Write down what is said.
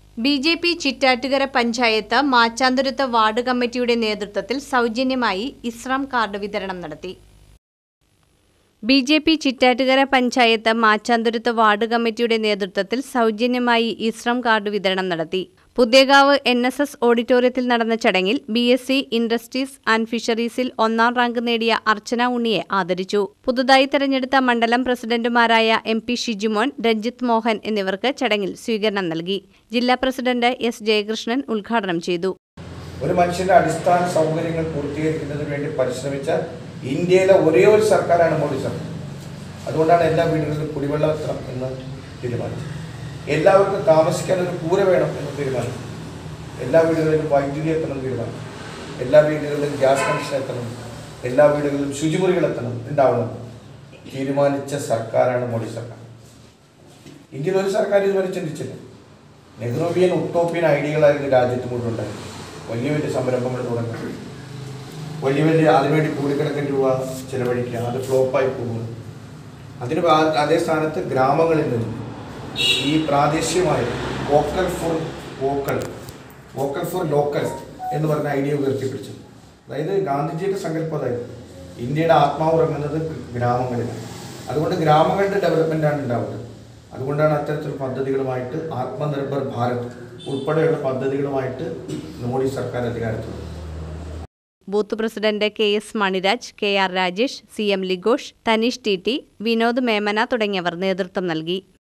B J P Chittattukara panchayat Machanthuruth ward കമ്മിറ്റിയുടെ നേതൃത്വത്തിൽ സൗജന്യമായി ഇസ്രാം കാർഡ് വിതരണം നടത്തി B J P Chittattukara panchayat Machanthuruth ward കമ്മിറ്റിയുടെ നേതൃത്വത്തിൽ സൗജന്യമായി ഇസ്രാം കാർഡ് വിതരണം നടത്തി പുതിയകാവ് എൻ എസ് എസ് ഓഡിറ്റോറിയത്തിൽ നടന്ന ചടങ്ങിൽ B S C industries and ഫിഷറീസിൽ ഒന്നാം റാങ്ക് നേടിയ അർച്ചന ഉണ്ണിയെ ആദരിച്ചു പുതുതായി തെരഞ്ഞെടുത്ത മണ്ഡലം പ്രസിഡന്റുമാരായ എം പി ഷിജുമോൻ രഞ്ജിത്ത് മോഹൻ എന്നിവർക്ക് ചടങ്ങിൽ സ്വീകരണം നൽകി ജില്ലാ പ്രസിഡന്റ് എസ് ജയകൃഷ്ണൻ ഉദ്ഘാടനം ചെയ്തു ഒരു മനുഷ്യന്റെ അടിസ്ഥാന സൗകര്യങ്ങൾ പൂർത്തീകരിക്കുന്നതിന് വേണ്ടി പരിശ്രമിച്ച ഇന്ത്യയിലെ ഒരേ ഒരു സർക്കാരാണ് മോഡി സർക്കാർ അതുകൊണ്ടാണ് എല്ലാ വീടുകളിലും കുടിവെള്ളം എത്തണം എന്ന് തീരുമാനിച്ചത് എല്ലാവർക്കും താമസിക്കാൻ ഒരു കൂര വേണം എന്ന് തീരുമാനിച്ചു എല്ലാ വീടുകളിലും വൈദ്യുതി എത്തണം എന്ന് തീരുമാനിച്ചു എല്ലാ വീടുകളിലും ഗ്യാസ് കണക്ഷൻ എത്തണം എല്ലാ വീടുകളിലും ശുചിമുറികൾ എത്തണം ഉണ്ടാവണം തീരുമാനിച്ച സർക്കാരാണ് മോഡി സർക്കാർ ഇന്ത്യയിൽ ഒരു സർക്കാർ ഇതുവരെ ചിന്തിച്ചില്ല നെഹ്റുവിയൻ ഉട്ടോപ്യൻ ഐഡിയകളായിരുന്നു രാജ്യത്ത് മുഴുവൻ ഉണ്ടായിരുന്നത് വലിയ വലിയ സംരംഭങ്ങൾ തുടങ്ങുക വലിയ വലിയ അതിനുവേണ്ടി കോടിക്കണക്കിന് രൂപ ചിലവഴിക്കുക അത് ഫ്ലോപ്പായി പോകുന്നു അതിന് പാ- അതേ സ്ഥാനത്ത് ഗ്രാമങ്ങളിൽ നിന്നും ഈ പ്രാദേശികമായ vocal for vocal vocal for local എന്ന് പറഞ്ഞ ഐഡിയ ഉയർത്തിപ്പിടിച്ചു അതായത് ഗാന്ധിജിയുടെ സങ്കല്പം അതായിരുന്നു ഇന്ത്യയുടെ ആത്മാവ് ഉറങ്ങുന്നത് ഗ്രാമങ്ങളിലാണ് അതുകൊണ്ട് ഗ്രാമങ്ങളുടെ ഡെവലപ്മെൻ്റാണ് ഉണ്ടാവുന്നത് അതുകൊണ്ടാണ് അത്തരത്തിലുള്ള പദ്ധതികളുമായിട്ട് ആത്മനിർഭർ ഭാരത് ഉൾപ്പെടെയുള്ള പദ്ധതികളുമായിട്ട് മോഡി സർക്കാർ അധികാരത്തിൽ വന്നു. Booth president K S Maniraj K R Rajesh C M Ligosh Thaneesh T T Vinod Memana തുടങ്ങിയവർ നേതൃത്വം നൽകി